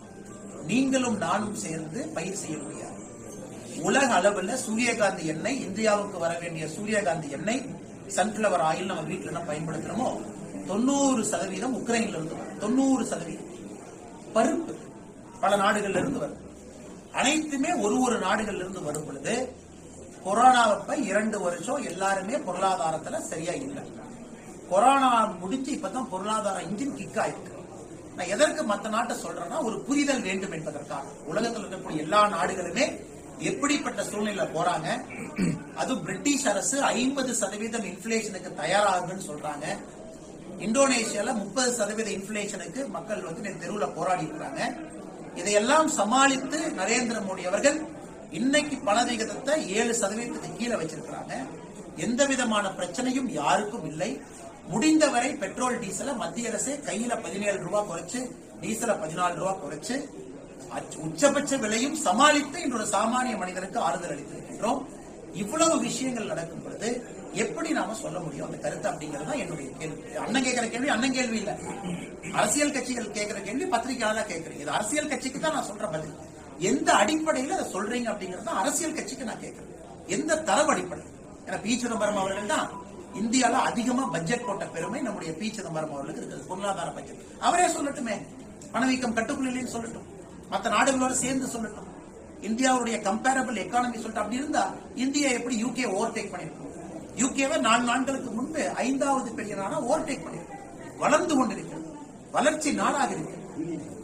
நீங்களும் நானும் சேர்ந்து பயிர் செய்ய முடியாது உலக அளவுல சூரியகாந்தி எண்ணெய் இந்தியாவுக்கு வர வேண்டிய சூரியகாந்தி எண்ணெய் சன்ஃபிளவர் ஆயில் நம்ம வீட்டுல என்ன பயன்படுத்துறோமோ தொண்ணூறு சதவீதம் உக்ரைன்ல இருந்து வரும் தொண்ணூறு சதவீதம் பருப்பு பல நாடுகள்ல இருந்து வரும் அனைத்துமே ஒரு ஒரு நாடுகள்ல இருந்து வரும் பொழுது கொரோனாவப்ப இரண்டு வருஷம் எல்லாருமே பொருளாதாரத்துல சரியா இல்லை கொரோனா முடிஞ்சு இப்பதான் பொருளாதார இன்ஜின் கிக் ஆயிருக்கு நான் எதற்கு மத்த நாட்டை சொல்றேன்னா ஒரு புரிதல் வேண்டும் என்பதற்காக உலகத்தில் இருக்கக்கூடிய எல்லா நாடுகளுமே எப்படிப்பட்ட சூழ்நிலை போறாங்க அதுவும் பிரிட்டிஷ் அரசு ஐம்பது சதவீதம் இன்ஃபிளேஷனுக்கு தயாராகுன்னு சொல்றாங்க இந்தோனேஷியால முப்பது சதவீத இன்ஃபிளேஷனுக்கு மக்கள் வந்து நேத்து தெருவுல போராடி இருக்காங்க இதையெல்லாம் சமாளித்து நரேந்திர மோடி அவர்கள் இன்னைக்கு பணவீகத்தை ஏழு சதவீதத்துக்கு கீழே வச்சிருக்கிறாங்க எந்த விதமான பிரச்சனையும் யாருக்கும் இல்லை முடிந்தவரை பெட்ரோல் டீசலை மத்திய அரசே கையில பதினேழு ரூபாய் குறைச்சு டீசலை பதினாலு ரூபாய் குறைச்சு அச்ச- உச்சபட்ச விலையும் சமாளித்து இன்றொரு சாமானிய மனிதனுக்கு ஆறுதல் அளித்திருக்கின்றோம் இவ்வளவு விஷயங்கள் நடக்கும் பொழுது எப்படி நாம சொல்ல முடியும் அந்த கருத்து அப்படிங்கிறது தான் என்னுடைய கேள்வி அண்ணன் கேட்கிற கேள்வி அண்ணன் கேள்வி இல்ல அரசியல் கட்சிகள் கேட்கிற கேள்வி பத்திரிகையாளர் கேட்கறீங்க இது அரசியல் கட்சிக்கு தான் நான் சொல்ற பதில் எந்த அடிப்படையில் அதை சொல்றீங்க அப்படிங்கிறது தான் அரசியல் கட்சிக்கு நான் கேட்கிறேன் எந்த தரவு அடிப்படை ஏன்னா பி சிதம்பரம் அவர்கள் தான் இந்தியால அதிகமா பட்ஜெட் போட்ட பெருமை நம்முடைய பி சிதம்பரம் அவர்களுக்கு இருக்குது பொருளாதார பட்ஜெட் அவரே சொல்லட்டுமே பணவீக்கம் கட்டுக்குள் இல்லைன்னு சொல்லட்டும் மற்ற நாடுகளோட சேர்ந்து சொல்லட்டும் இந்தியாவுடைய கம்பேரபிள் எக்கானமி சொல்லிட்டு அப்படி இருந்தா இந்தியா எப்படி யூகே ஓவர்டேக் பண்ணிருக்கும் யூகேவை நான்கு நாட்களுக்கு முன்பு ஐந்தாவது பெரிய நாடா ஓவர்டேக் பண்ணிருக்கும் வளர்ந்து கொண்டிருக்கிறது வளர்ச்சி நாடாக இருக்கிறது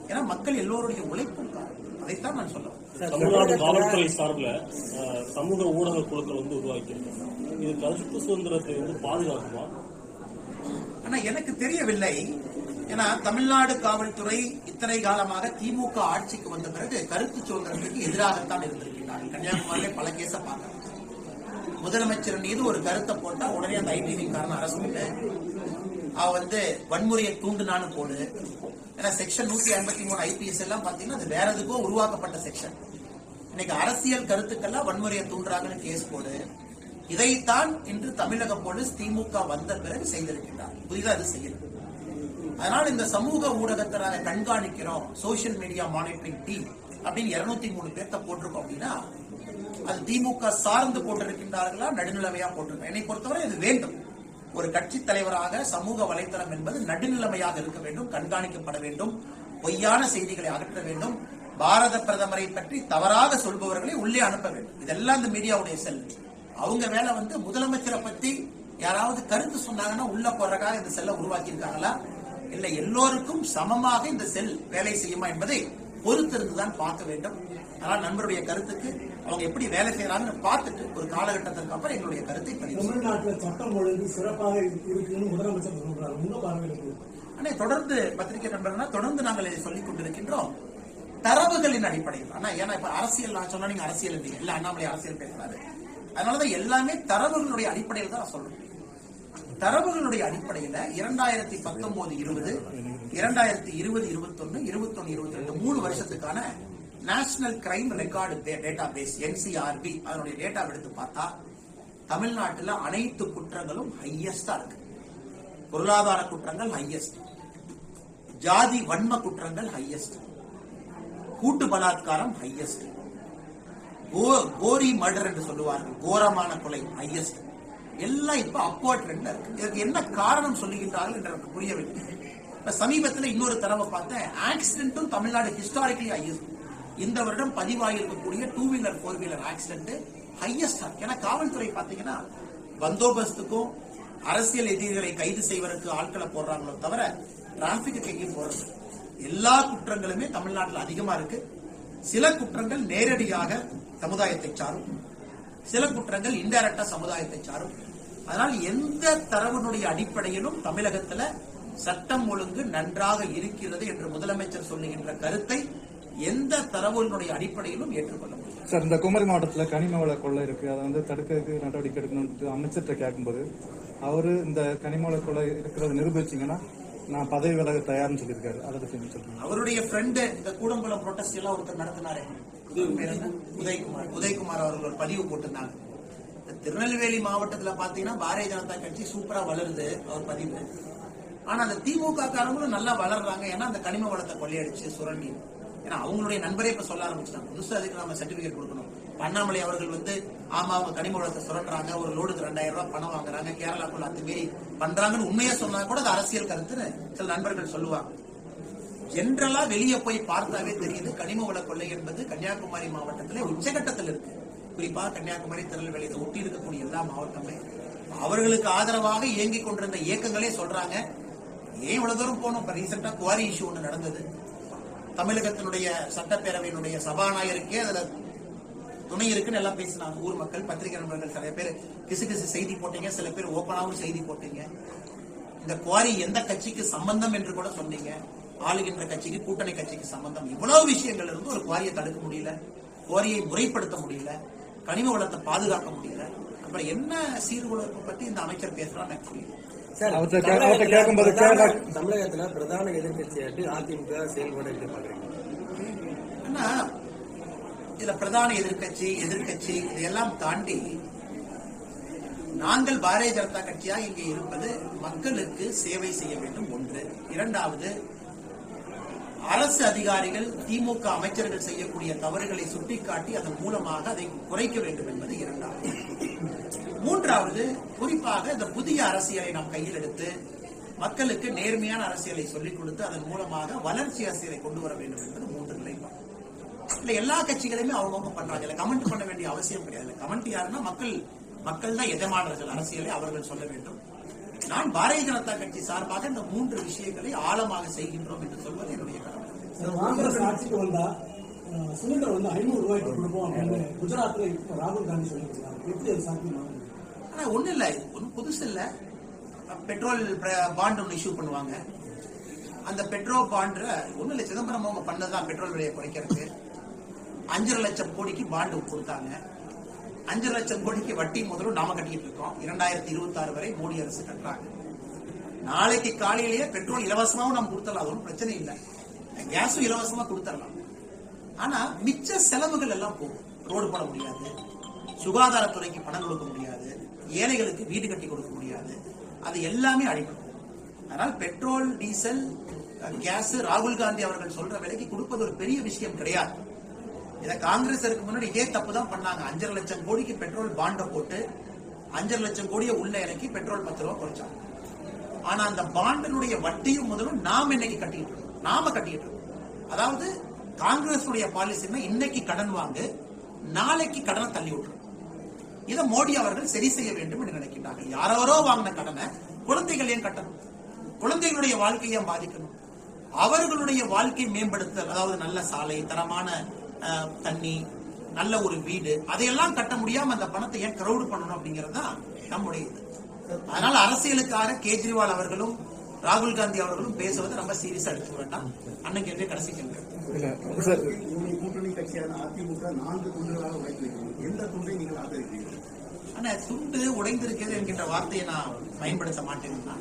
ஏன்னா மக்கள் எல்லோருடைய உழைப்பும் காரணம் அதைத்தான் நான் சொல்ல வரேன். தமிழ்நாடு காவல்துறை சார்பில் அஹ், சமூக ஊடக குழுக்கள் வந்து உருவாக்கியிருக்காங்க இது கருத்து சுதந்திரத்தை வந்து பாதுகாக்குமா ஆனா எனக்கு தெரியவில்லை ஏன்னா தமிழ்நாடு காவல்துறை இத்தனை காலமாக திமுக ஆட்சிக்கு வந்த பிறகு கருத்து சுதந்திரத்துக்கு எதிராகத்தான் இருந்திருக்கிறார்கள் கன்னியாகுமரியிலே பல கேஸ பார்க்கலாம் முதலமைச்சர் மீது ஒரு கருத்தை போட்டா உடனே அந்த ஐடி காரன் அரசு பண்ணு அவ வந்து வன்முறையை தூண்டுனான்னு போடு ஏன்னா செக்ஷன் நூத்தி ஐம்பத்தி மூணு ஐபிஎஸ் எல்லாம் பாத்தீங்கன்னா அது வேற எதுக்கோ உருவாக்கப்பட்ட செக்ஷன் இன்னைக்கு அரசியல் கருத்துக்கெல்லாம் வன்முறையை தூண்டுறாங்கன்னு கேஸ் போடு இதைத்தான் இன்று தமிழக போலீஸ் திமுக வந்த பிறகு செய்திருக்கின்றார் புதிதாக அது செய்யணும் அதனால இந்த சமூக ஊடகத்தை நாங்க கண்காணிக்கிறோம் சோஷியல் மீடியா மானிட்டரிங் டீம் அப்படின்னு இருநூத்தி மூணு பேர்த்த போட்டிருக்கோம் அப்படின்னா அது திமுக சார்ந்து போட்டிருக்கின்றார்களா நடுநிலைமையா போட்டிருக்கோம் என்னை பொறுத்தவரை இது வேண்டும் ஒரு கட்சி தலைவராக சமூக வலைத்தளம் என்பது நடுநிலைமையாக இருக்க வேண்டும் கண்காணிக்கப்பட வேண்டும் பொய்யான செய்திகளை அகற்ற வேண்டும் பாரத பிரதமரை பற்றி தவறாக சொல்பவர்களை உள்ளே அனுப்ப வேண்டும் இதெல்லாம் இந்த மீடியாவுடைய செல் அவங்க வேலை வந்து முதலமைச்சரை பத்தி யாராவது கருத்து சொன்னாங்கன்னா உள்ள போறதுக்காக இந்த செல்லை உருவாக்கி இருக்காங்களா இல்ல எல்லோருக்கும் சமமாக இந்த செல் வேலை செய்யுமா என்பதை பொறுத்திருந்துதான் பார்க்க வேண்டும் ஆனால் நண்பருடைய கருத்துக்கு அவங்க எப்படி வேலை செய்யறாங்கன்னு பார்த்துட்டு ஒரு காலகட்டத்திற்கு அப்புறம் எங்களுடைய கருத்தை பதிவு செய்வோம். தமிழ்நாட்டில் சட்டம் ஒழுங்கு சிறப்பாக இருக்குன்னு முதலமைச்சர் சொல்றாரு உங்க பார்வையில் இருக்கு ஆனா தொடர்ந்து பத்திரிகை நண்பர்களா தொடர்ந்து நாங்கள் இதை சொல்லிக் கொண்டிருக்கின்றோம் தரவுகளின் அடிப்படையில் ஆனா ஏன்னா இப்ப அரசியல் நான் சொன்னா நீங்க அரசியல் இல்லைங்க இல்ல அண்ணாமலை அரசியல் பேசுறாரு அதனாலதான் எல்லாமே தரவுகளுடைய அடிப்படையில் தான் நான் சொல்றேன் தரவுகளுடைய அடிப்படையில இரண்டாயிரத்தி பத்தொன்பது இருபது இரண்டாயிரத்தி இருபது இருபத்தொன்னு இருபத்தொன்னு இருபத்தி ரெண்டு மூணு வருஷத்துக்கான national crime record data base NCRB அதனுடைய டேட்டா எடுத்து பார்த்தா தமிழ்நாட்டுல அனைத்து குற்றங்களும் ஹையஸ்டா இருக்கு பொருளாதார குற்றங்கள் ஹையஸ்ட் ஜாதி வன்ம குற்றங்கள் ஹையஸ்ட் கூட்டு பலாத்காரம் ஹையஸ்ட் கோரி மர்டர் என்று சொல்லுவார்கள் கோரமான கொலை ஹையஸ்ட் எல்லாம் இப்ப அப்போர்ட் ட்ரெண்ட்ல இருக்கு இதற்கு என்ன காரணம் சொல்லுகின்றார்கள் என்று எனக்கு புரியவில்லை இப்ப சமீபத்தில் இன்னொரு தரவை பார்த்தேன் ஆக்சிடென்ட்டும் தமிழ்நாடு ஹிஸ்டாரிக்கலி ஹையஸ்ட் இந்த வருடம் பதிவாகியிருக்கக்கூடிய two wheeler four wheeler accident highest ஏன்னா காவல்துறை பாத்தீங்கன்னா பந்தோபஸ்துக்கும் அரசியல் எதிரிகளை கைது செய்வதற்கு ஆட்களை போடுறாங்களோ தவிர டிராபிக் எங்கேயும் போறது இல்ல. எல்லா குற்றங்களுமே தமிழ்நாட்டில் அதிகமா இருக்கு சில குற்றங்கள் நேரடியாக சமுதாயத்தை சாரும் சில குற்றங்கள் இன்டைரக்டா சமுதாயத்தை சாரும் அதனால் எந்த தரவினுடைய அடிப்படையிலும் தமிழகத்துல சட்டம் ஒழுங்கு நன்றாக இருக்கிறது என்று முதலமைச்சர் சொல்லுகின்ற கருத்தை எந்த தரவுகளுடைய அடிப்படையிலும் ஏற்றுக்கொள்ள முடியும் சார் இந்த குமரி மாவட்டத்துல கனிம வள கொள்ளை இருக்கு அதை வந்து தடுக்கிறதுக்கு நடவடிக்கை எடுக்கணும்னு அமைச்சர்கிட்ட கேட்கும்போது அவரு இந்த கனிம வள கொள்ளை இருக்கிறத நிரூபிச்சீங்கன்னா நான் பதவி விலக தயார்னு சொல்லியிருக்காரு அதை பத்தி என்ன சொல்றீங்க அவருடைய ஃப்ரெண்டு இந்த கூடங்குளம் புரொட்டஸ்ட் எல்லாம் ஒருத்தர் நடத்தினாரே பேர் என்ன? உதயகுமார் உதயகுமார் அவர்கள் ஒரு பதிவு போட்டிருந்தாங்க இந்த திருநெல்வேலி மாவட்டத்துல பாத்தீங்கன்னா பாரதிய ஜனதா கட்சி சூப்பரா வளருது அவர் பதிவு ஆனா அந்த திமுக காரங்களும் நல்லா வளர்றாங்க ஏன்னா அந்த கனிம வளத்தை கொள்ளையடிச்சு சுரண்டி ஏன்னா அவங்களுடைய நண்பரே இப்ப சொல்ல ஆரம்பிச்சிட்டாங்க புதுசா அதுக்கு நம்ம சர்டிபிகேட் கொடுக்கணும் இப்ப அண்ணாமலை அவர்கள் வந்து ஆமா அவங்க கனிம வளத்தை சுரண்டுறாங்க ஒரு லோடுக்கு ரெண்டாயிரம் ரூபாய் பணம் வாங்குறாங்க கேரளாக்குள்ள அத்துமீறி பண்றாங்கன்னு உண்மையா சொன்னா கூட அது அரசியல் கருத்துன்னு சில நண்பர்கள் சொல்லுவாங்க ஜென்ரலா வெளியே போய் பார்த்தாவே தெரியுது கனிம வள கொள்ளை என்பது கன்னியாகுமரி மாவட்டத்திலே உச்சகட்டத்தில் இருக்கு குறிப்பா கன்னியாகுமரி திருநெல்வேலி இதை ஒட்டி இருக்கக்கூடிய எல்லா மாவட்டமே அவர்களுக்கு ஆதரவாக இயங்கிக் கொண்டிருந்த இயக்கங்களே சொல்றாங்க ஏன் இவ்வளவு தூரம் போனோம் இப்ப ரீசெண்டா குவாரி இஷ்யூ ஒண்ணு நடந்தது தமிழகத்தினுடைய சட்டப்பேரவையினுடைய சபாநாயகருக்கே அதுல துணை இருக்குன்னு எல்லாம் பேசினாங்க ஊர் மக்கள் பத்திரிகை நண்பர்கள் சில பேர் கிசு கிசு செய்தி போட்டீங்க சில பேர் ஓப்பனாவும் செய்தி போட்டீங்க இந்த குவாரி எந்த கட்சிக்கு சம்பந்தம் என்று கூட சொன்னீங்க ஆளுகின்ற கட்சிக்கு கூட்டணி கட்சிக்கு சம்பந்தம் இவ்வளவு விஷயங்கள் இருந்து ஒரு குவாரியை தடுக்க முடியல குவாரியை முறைப்படுத்த முடியல கனிம வளத்தை பாதுகாக்க முடியல அப்புறம் என்ன சீர்குலைப்பு பத்தி இந்த அமைச்சர் பேசுறான்னு எனக்கு புரியல சார் அவர்ட்ட கே- அவர்ட்ட கேட்கும்போது தமிழகத்துல கேரளா- பிரதான- தமிழகத்துல பிரதான எதிர்கட்சியாட்டு அதிமுக செயல்பட எப்படி பாக்குறீங்க ஆனா இதுல பிரதான எதிர்க்கட்சி எதிர்க்கட்சி இதையெல்லாம் தாண்டி நாங்கள் பாரதிய ஜனதா கட்சியாக இங்கே இருப்பது மக்களுக்கு சேவை செய்ய வேண்டும் ஒன்று இரண்டாவது அரசு அதிகாரிகள் திமுக அமைச்சர்கள் செய்யக்கூடிய தவறுகளை சுட்டிக்காட்டி அதன் மூலமாக அதை குறைக்க வேண்டும் என்பது இரண்டாவது மூன்றாவது குறிப்பாக இந்த புதிய அரசியலை நாம் கையில் எடுத்து மக்களுக்கு நேர்மையான அரசியலை சொல்லிக் கொடுத்து அதன் மூலமாக வளர்ச்சி அரசியலை கொண்டு வர வேண்டும் என்பது மூன்று நிலைப்பாடு இல்ல எல்லா கட்சிகளுமே அவங்கவுங்க பண்றாங்க இல்ல கமெண்ட் பண்ண வேண்டிய அவசியம் கிடையாது கமெண்ட் யாருன்னா மக்கள் மக்கள் தான் எஜமானர்கள் அரசியலை அவர்கள் சொல்ல வேண்டும் நான் பாரதிய ஜனதா கட்சி சார்பாக இந்த மூன்று விஷயங்களை ஆழமாக செய்கின்றோம் என்று சொல்வது என்னுடைய கடமை காங்கிரஸ் ஆட்சிக்கு வந்தா அஹ், சிலிண்டர் வந்து ஐநூறு ரூபாய்க்கு கொடுப்போம் அப்படின்னு குஜராத்ல இப்ப ராகுல் காந்தி சொல்லியிருக்காங்க எப்படி அது சாத்தியமாகும் ஆனா ஒண்ணு இல்ல இது ஒன்றும் புதுசு இல்ல பெட்ரோல் பாண்ட் ஒன்று இஷ்யூ பண்ணுவாங்க அந்த பெட்ரோல் பாண்ட் ஒண்ணு இல்ல சிதம்பரம் அவங்க பண்ணதுதான் பெட்ரோல் விலையை குறைக்கிறதுக்கு அஞ்சரை லட்சம் கோடிக்கு பாண்டு கொடுத்தாங்க அஞ்சரை லட்சம் கோடிக்கு வட்டி முதலும் நாம கட்டிட்டு இருக்கோம் இரண்டாயிரத்தி இருபத்தி ஆறு வரை மோடி அரசு கட்டுறாங்க நாளைக்கு காலையிலேயே பெட்ரோல் இலவசமாவும் நம்ம கொடுத்துடலாம் அது ஒன்றும் பிரச்சனை இல்லை கேஸும் இலவசமா கொடுத்துடலாம் ஆனா மிச்ச செலவுகள் எல்லாம் போகும் ரோடு போட முடியாது சுகாதாரத்துறைக்கு பணம் கொடுக்க முடியாது ஏழைகளுக்கு வீடு கட்டி கொடுக்க முடியாது அது எல்லாமே அடிபடும் அதனால் பெட்ரோல் டீசல் கேஸ் ராகுல் காந்தி அவர்கள் சொல்ற விலைக்கு கொடுப்பது ஒரு பெரிய விஷயம் கிடையாது இதை காங்கிரஸ் இருக்கு முன்னாடி இதே தப்பு தான் பண்ணாங்க அஞ்சரை லட்சம் கோடிக்கு பெட்ரோல் பாண்டை போட்டு அஞ்சரை லட்சம் கோடியை உள்ள இறக்கி பெட்ரோல் பத்து ரூபா குறைச்சாங்க ஆனா அந்த பாண்டினுடைய வட்டியும் முதலும் நாம இன்னைக்கு கட்டிட்டு இருக்கோம் நாம கட்டிட்டு இருக்கோம் அதாவது காங்கிரஸ் உடைய பாலிசின்னா இன்னைக்கு கடன் வாங்கு நாளைக்கு கடனை தள்ளி விட்டுரும் இதை மோடி அவர்கள் சரி செய்ய வேண்டும் என்று நினைக்கின்றார்கள் யாரோ வாங்கின கடனை குழந்தைகள் ஏன் கட்டணும் குழந்தைகளுடைய வாழ்க்கையை பாதிக்கணும் அவர்களுடைய வாழ்க்கை மேம்படுத்தல் அதாவது நல்ல சாலை தரமான அஹ், தண்ணி நல்ல ஒரு வீடு அதையெல்லாம் கட்ட முடியாம அந்த பணத்தை ஏன் கிரௌடு பண்ணணும் அப்படிங்கிறது தான் நம்முடைய இது அதனால அரசியலுக்காக கேஜ்ரிவால் அவர்களும் ராகுல் காந்தி அவர்களும் பேசுவதை ரொம்ப சீரியஸா எடுத்துக்க வேண்டாம் அண்ணன் கேள்வி கடைசி கேள்வி இல்ல சார் உங்களுடைய கூட்டணி கட்சியான அதிமுக நான்கு துண்டுகளாக உழைத்திருக்கிறது எந்த துண்டை நீங்கள் ஆதரிக்கிறீர்கள் ஆனா துண்டு உடைந்திருக்கிறது என்கின்ற வார்த்தையை நான் பயன்படுத்த மாட்டேன்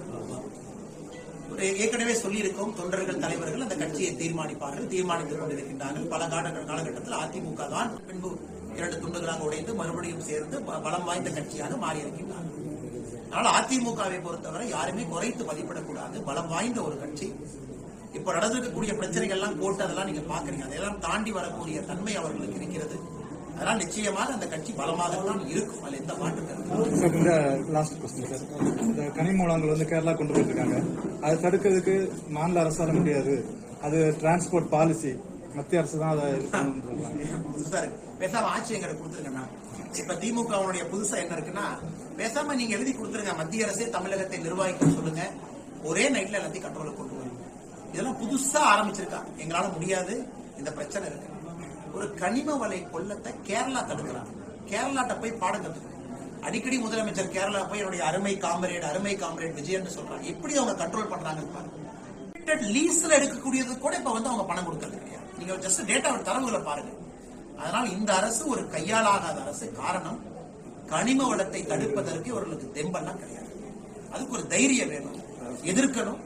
ஒரு ஏற்கனவே சொல்லியிருக்கோம் தொண்டர்கள் தலைவர்கள் அந்த கட்சியை தீர்மானிப்பார்கள் தீர்மானித்துக் கொண்டிருக்கின்றார்கள் பல கால காலகட்டத்தில் அதிமுக தான் பின்பு இரண்டு துண்டுகளாக உடைந்து மறுபடியும் சேர்ந்து ப- பலம் வாய்ந்த கட்சியாக மாறி இருக்கின்றார்கள் அதனால அதிமுகவை பொறுத்தவரை யாருமே குறைத்து மதிப்பிடக்கூடாது பலம் வாய்ந்த ஒரு கட்சி இப்ப நடந்திருக்கக்கூடிய பிரச்சனைகள் எல்லாம் போட்டு அதெல்லாம் நீங்க பாக்குறீங்க அதையெல்லாம் தாண்டி வரக்கூடிய தன்மை அவர்களுக்கு இருக்கிறது அதனால் நிச்சயமாக அந்த கட்சி பலமாகத்தான் இருக்கும் அதுல எந்த மாற்று கருத்தும் இல்லை. சார் இந்த லாஸ்ட் கொஸ்டின் சார் இந்த கனிமூலங்கள் வந்து கேரளா கொண்டு போயிட்டு இருக்காங்க அதை தடுக்கிறதுக்கு மாநில அரசால முடியாது அது டிரான்ஸ்போர்ட் பாலிசி மத்திய அரசு தான் அதை இது பண்ணணும்னு சொல்றாங்க புதுசா இருக்கு பேசாம ஆட்சி எங்களை கொடுத்துருங்கண்ணா இப்ப திமுகவுடைய புதுசா என்ன இருக்குன்னா பேசாம நீங்க எழுதி கொடுத்துருங்க மத்திய அரசே தமிழகத்தை நிர்வகிக்க சொல்லுங்க ஒரே நைட்ல எல்லாத்தையும் கண்ட்ரோல கொண்டு வரும் இதெல்லாம் புதுசா ஆரம்பிச்சிருக்கா எங்களால முடியாது இந்த பிரச்சனை இருக்கு ஒரு கனிம வலை கொள்ளத்தை கேரளா தடுக்கிறாங்க கேரளாட்ட போய் பாடம் கத்துக்கணும் அடிக்கடி முதலமைச்சர் கேரளா போய் என்னுடைய அருமை காமரேட் அருமை காமரேட் விஜயன்னு சொல்றாங்க எப்படி அவங்க கண்ட்ரோல் பண்றாங்கன்னு பாருங்க லீஸ்ல எடுக்கக்கூடியது கூட இப்ப வந்து அவங்க பணம் கொடுக்கறது கிடையாது நீங்க ஜஸ்ட் டேட்டா தரவுகளை பாருங்க அதனால இந்த அரசு ஒரு கையாலாகாத அரசு காரணம் கனிம வளத்தை தடுப்பதற்கு இவர்களுக்கு தெம்பெல்லாம் கிடையாது அதுக்கு ஒரு தைரியம் வேணும் எதிர்க்கணும்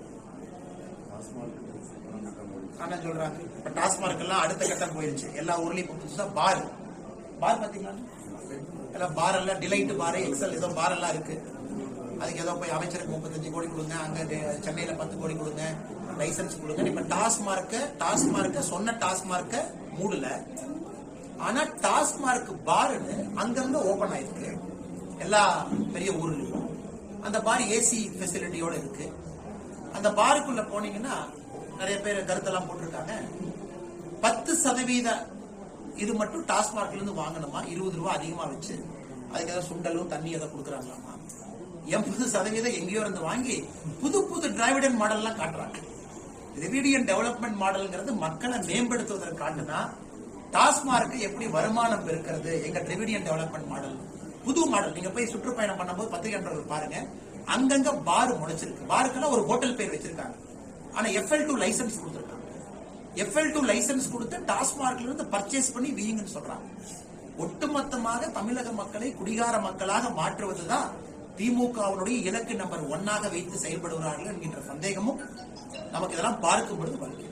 ஆனா சொல்றாங்க இப்ப டாஸ்மார்க் எல்லாம் அடுத்த கட்டம் போயிருச்சு எல்லா ஊர்லயும் இப்ப புதுசா பார் பார் பாத்தீங்களா எல்லாம் பார் எல்லாம் டிலைட் பார் எக்ஸல் ஏதோ பார் எல்லாம் இருக்கு அதுக்கு ஏதோ போய் அமைச்சருக்கு முப்பத்தஞ்சு கோடி கொடுங்க அங்க டெ- சென்னையில பத்து கோடி கொடுங்க லைசன்ஸ் கொடுங்க இப்ப டாஸ்மார்க்க டாஸ்மார்க்க சொன்ன டாஸ்மார்க்க மூடல ஆனா டாஸ்மார்க் பார்னு அங்கங்க ஓபன் ஆயிருக்கு எல்லா பெரிய ஊர்லயும் அந்த பார் ஏசி ஃபெசிலிட்டியோட இருக்கு அந்த பாருக்குள்ள போனீங்கன்னா நிறைய பேர் கருத்தெல்லாம் போட்டிருக்காங்க பத்து சதவீத இது மட்டும் டாஸ்மார்க்ல இருந்து வாங்கணுமா இருபது ரூபாய் அதிகமா வச்சு அதுக்கு ஏதாவது சுண்டலும் தண்ணி ஏதோ கொடுக்குறாங்களாமா எண்பது சதவீதம் எங்கேயோ இருந்து வாங்கி புது புது டிராவிடன் மாடல்லாம் காட்டுறாங்க திராவிடியன் டெவலப்மெண்ட் மாடல்ங்கிறது மக்களை மேம்படுத்துவதற்கு காட்டுனா டாஸ்மார்க்கு எப்படி வருமானம் பெருக்கிறது எங்க திராவிடியன் டெவலப்மெண்ட் மாடல் புது மாடல் நீங்க போய் சுற்றுப்பயணம் பண்ணும்போது பத்திரிகை நண்பர்கள் பாருங்க அங்கங்க பார் முளைச்சிருக்கு பாருக்கெல்லாம் ஒரு ஹோட்டல் பேர் வச்சிருக்காங்க ஆனா எஃப்எல் டூ லைசன்ஸ் கொடுத்துருக்காங்க எஃப்எல் டூ லைசன்ஸ் கொடுத்து டாஸ்மார்க்ல இருந்து பர்ச்சேஸ் பண்ணி வீயுங்கன்னு சொல்றாங்க ஒட்டுமொத்தமாக தமிழக மக்களை குடிகார மக்களாக மாற்றுவதுதான் திமுகவினுடைய இலக்கு நம்பர் ஒன்னாக வைத்து செயல்படுகிறார்கள் என்கின்ற சந்தேகமும் நமக்கு இதெல்லாம் பார்க்கும் பொழுது வருகிறது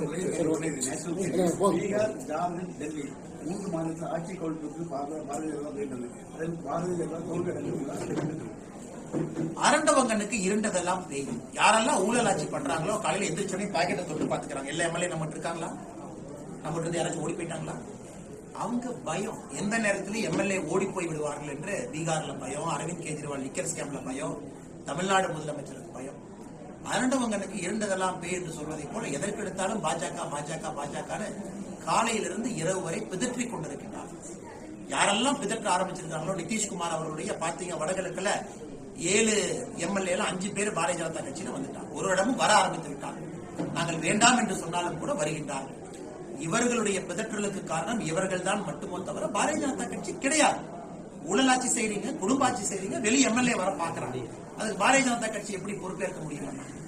பீகார் ஜார்க்கண்ட் டெல்லி மூன்று மாநிலத்தில் ஆட்சி கவிழ்ப்புக்கு பாரதிய பாரதிய ஜனதா போயிட்டது அதில் பாரதிய ஜனதா தோல்வி அடைந்துள்ளார் அரண்டவங்கனுக்கு இருண்டதெல்லாம் தெரியும் யாரெல்லாம் ஊழல் ஆட்சி பண்றாங்களோ காலையில எந்திரிச்சோடனே பாக்கெட்டை தொட்டு பாத்துக்கிறாங்க எல்லா எம்எல்ஏ நம்ம இருக்காங்களா நம்ம இருந்து யாராச்சும் ஓடி போயிட்டாங்களா அவங்க பயம் எந்த நேரத்திலும் எம்எல்ஏ ஓடி போய் விடுவார்கள் என்று பீகார்ல பயம் அரவிந்த் கெஜ்ரிவால் லிக்கர் ஸ்கேம்ல பயம் தமிழ்நாடு முதலமைச்சருக்கு பயம் அரண்டவங்கனுக்கு இருண்டதெல்லாம் பேய் என்று சொல்வதை போல எதற்கு எடுத்தாலும் பாஜக பாஜக பாஜகன்னு காலையிலிருந்து இரவு வரை பிதற்றிக் கொண்டிருக்கிறார் யாரெல்லாம் பிதற்ற ஆரம்பிச்சிருக்காங்களோ நிதிஷ்குமார் அவர்களுடைய பாத்தீங்க வடகிழக்குல ஏழு எம்எல்ஏ அஞ்சு பேர் பாரதிய ஜனதா கட்சியில வந்துட்டாங்க ஒரு இடமும் வர ஆரம்பித்து விட்டாங்க நாங்கள் வேண்டாம் என்று சொன்னாலும் கூட வருகின்றார் இவர்களுடைய பிதற்றலுக்கு காரணம் இவர்கள் தான் மட்டுமோ தவிர பாரதிய ஜனதா கட்சி கிடையாது ஊழலாட்சி செய்றீங்க குடும்ப ஆட்சி செய்றீங்க வெளி எம்எல்ஏ வர பாக்குறாங்க அதுக்கு பாரதிய ஜனதா கட்சி எப்படி பொறுப்பேற்க முடியும்